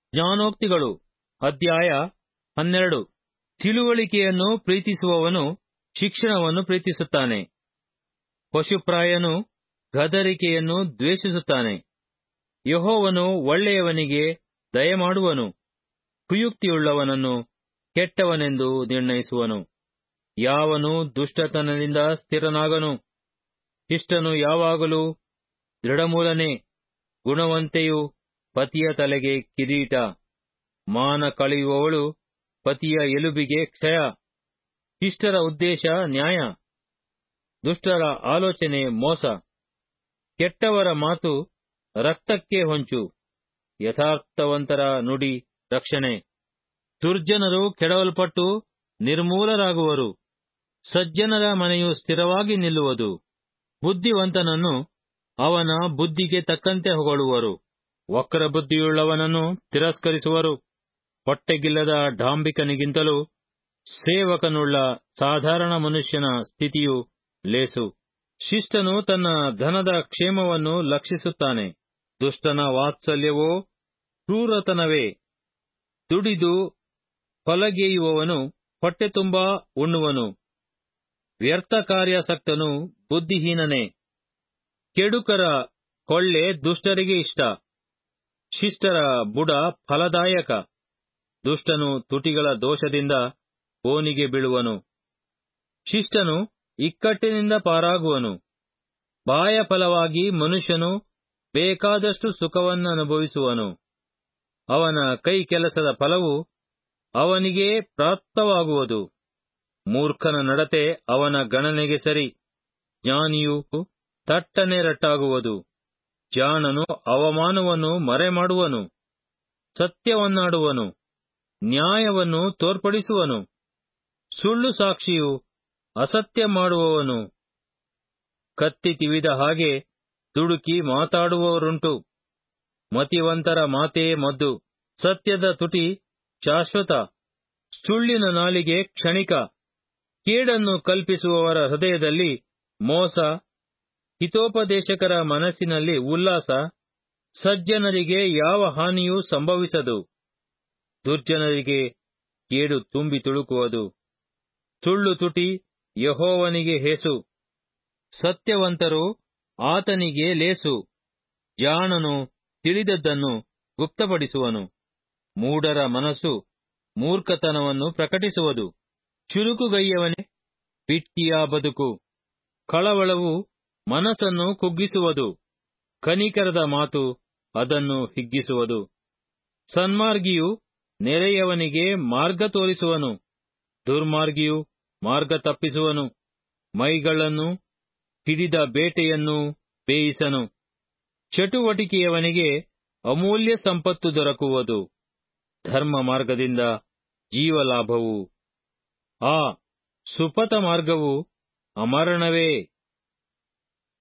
ಜ್ಞಾನೋಕ್ತಿಗಳು ಅಧ್ಯಾಯ ಹನ್ನೆರಡು ತಿಳುವಳಿಕೆಯನ್ನು ಪ್ರೀತಿಸುವವನು ಶಿಕ್ಷಣವನ್ನು ಪ್ರೀತಿಸುತ್ತಾನೆ ಪಶುಪ್ರಾಯನು ಗದರಿಕೆಯನ್ನು ದ್ವೇಷಿಸುತ್ತಾನೆ ಯಹೋವನು ಒಳ್ಳೆಯವನಿಗೆ ದಯಮಾಡುವನು ಕುಯುಕ್ತಿಯುಳ್ಳವನನ್ನು ಕೆಟ್ಟವನೆಂದು ನಿರ್ಣಯಿಸುವನು ಯಾವನು ದುಷ್ಟತನದಿಂದ ಸ್ಥಿರನಾಗನು ಇಷ್ಟನು ಯಾವಾಗಲೂ ದೃಢಮೂಲನೆ ಗುಣವಂತೆಯು ಪತಿಯ ತಲೆಗೆ ಕಿರೀಟ ಮಾನ ಕಳೆಯುವವಳು ಪತಿಯ ಎಲುಬಿಗೆ ಕ್ಷಯ ಇಷ್ಟರ ಉದ್ದೇಶ ನ್ಯಾಯ ದುಷ್ಟರ ಆಲೋಚನೆ ಮೋಸ ಕೆಟ್ಟವರ ಮಾತು ರಕ್ತಕ್ಕೆ ಹೊಂಚು ಯಥಾರ್ಥವಂತರ ನುಡಿ ರಕ್ಷಣೆ ದುರ್ಜನರು ಕೆಡವಲ್ಪಟ್ಟು ನಿರ್ಮೂಲರಾಗುವರು ಸಜ್ಜನರ ಮನೆಯು ಸ್ಥಿರವಾಗಿ ನಿಲ್ಲುವುದು ಬುದ್ಧಿವಂತನನ್ನು ಅವನ ಬುದ್ಧಿಗೆ ತಕ್ಕಂತೆ ಹೊಗಳುವರು ವಕ್ರ ಬುದ್ಧಿಯುಳ್ಳವನನ್ನು ತಿರಸ್ಕರಿಸುವರು ಹೊಟ್ಟೆಗಿಲ್ಲದ ಡಾಂಬಿಕನಿಗಿಂತಲೂ ಸೇವಕನುಳ್ಳ ಸಾಧಾರಣ ಮನುಷ್ಯನ ಸ್ಥಿತಿಯು ಲೇಸು ಶಿಷ್ಟನು ತನ್ನ ಧನದ ಕ್ಷೇಮವನ್ನು ಲಕ್ಷಿಸುತ್ತಾನೆ ದುಷ್ಟನ ವಾತ್ಸಲ್ಯವೋ ಕ್ರೂರತನವೇ ದುಡಿದು ಹೊಲಗೇಯುವವನು ಹೊಟ್ಟೆ ತುಂಬಾ ಉಣ್ಣುವನು ವ್ಯರ್ಥ ಕಾರ್ಯಾಸಕ್ತನು ಬುದ್ಧಿಹೀನನೇ ಕೆಡುಕರ ಕೊಳ್ಳೆ ದುಷ್ಟರಿಗೆ ಇಷ್ಟ ಶಿಷ್ಟರ ಬುಡ ಫಲದಾಯಕ ದುಷ್ಟನು ತುಟಿಗಳ ದೋಷದಿಂದ ಬೋನಿಗೆ ಬೀಳುವನು ಶಿಷ್ಟನು ಇಕ್ಕಟ್ಟಿನಿಂದ ಪಾರಾಗುವನು ಬಾಯ ಫಲವಾಗಿ ಮನುಷ್ಯನು ಬೇಕಾದಷ್ಟು ಸುಖವನ್ನನುಭವಿಸುವನು ಅವನ ಕೈ ಕೆಲಸದ ಫಲವು ಅವನಿಗೇ ಪ್ರಾಪ್ತವಾಗುವುದು ಮೂರ್ಖನ ನಡತೆ ಅವನ ಗಣನೆಗೆ ಸರಿ ಜ್ಞಾನಿಯು ತಟ್ಟನೆ ರಟ್ಟಾಗುವುದು ಜಾಣನು ಅವಮಾನವನ್ನು ಮರೆಮಾಡುವನು ಸತ್ಯವನ್ನಾಡುವನು ನ್ಯಾಯವನ್ನು ತೋರ್ಪಡಿಸುವನು ಸುಳ್ಳು ಸಾಕ್ಷಿಯು ಅಸತ್ಯ ಮಾಡುವವನು ಕತ್ತಿ ತಿವಿದ ಹಾಗೆ ದುಡುಕಿ ಮಾತಾಡುವವರುಂಟು ಮತಿವಂತರ ಮಾತೇ ಮದ್ದು ಸತ್ಯದ ತುಟಿ ಶಾಶ್ವತ ಸುಳ್ಳಿನ ನಾಲಿಗೆ ಕ್ಷಣಿಕ ಕೇಡನ್ನು ಕಲ್ಪಿಸುವವರ ಹೃದಯದಲ್ಲಿ ಮೋಸ ಹಿತೋಪದೇಶಕರ ಮನಸ್ಸಿನಲ್ಲಿ ಉಲ್ಲಾಸ ಸಜ್ಜನರಿಗೆ ಯಾವ ಹಾನಿಯೂ ಸಂಭವಿಸದು ದುರ್ಜನರಿಗೆ ಕೇಡು ತುಂಬಿ ತುಳುಕುವುದು ಸುಳ್ಳು ತುಟಿ ಯಹೋವನಿಗೆ ಹೇಸು ಸತ್ಯವಂತರು ಆತನಿಗೆ ಲೇಸು ಜಾಣನು ತಿಳಿದದ್ದನ್ನು ಗುಪ್ತಪಡಿಸುವನು ಮೂಢರ ಮನಸ್ಸು ಮೂರ್ಖತನವನ್ನು ಪ್ರಕಟಿಸುವುದು ಚುರುಕುಗೈಯವನೇ ಬಿಟ್ಟಿಯ ಬದುಕು ಕಳವಳವು ಮನಸ್ಸನ್ನು ಕುಗ್ಗಿಸುವುದು ಕನಿಕರದ ಮಾತು ಅದನ್ನು ಹಿಗ್ಗಿಸುವುದು ಸನ್ಮಾರ್ಗಿಯು ನೆರೆಯವನಿಗೆ ಮಾರ್ಗ ತೋರಿಸುವನು ದುರ್ಮಾರ್ಗಿಯು ಮಾರ್ಗ ತಪ್ಪಿಸುವನು ಮೈಗಳನ್ನು ಹಿಡಿದ ಬೇಟೆಯನ್ನು ಬೇಯಿಸನು ಚಟುವಟಿಕೆಯವನಿಗೆ ಅಮೂಲ್ಯ ಸಂಪತ್ತು ದೊರಕುವುದು ಧರ್ಮ ಮಾರ್ಗದಿಂದ ಜೀವಲಾಭವು ಆ ಸುಪಥ ಮಾರ್ಗವು ಅಮರಣವೇ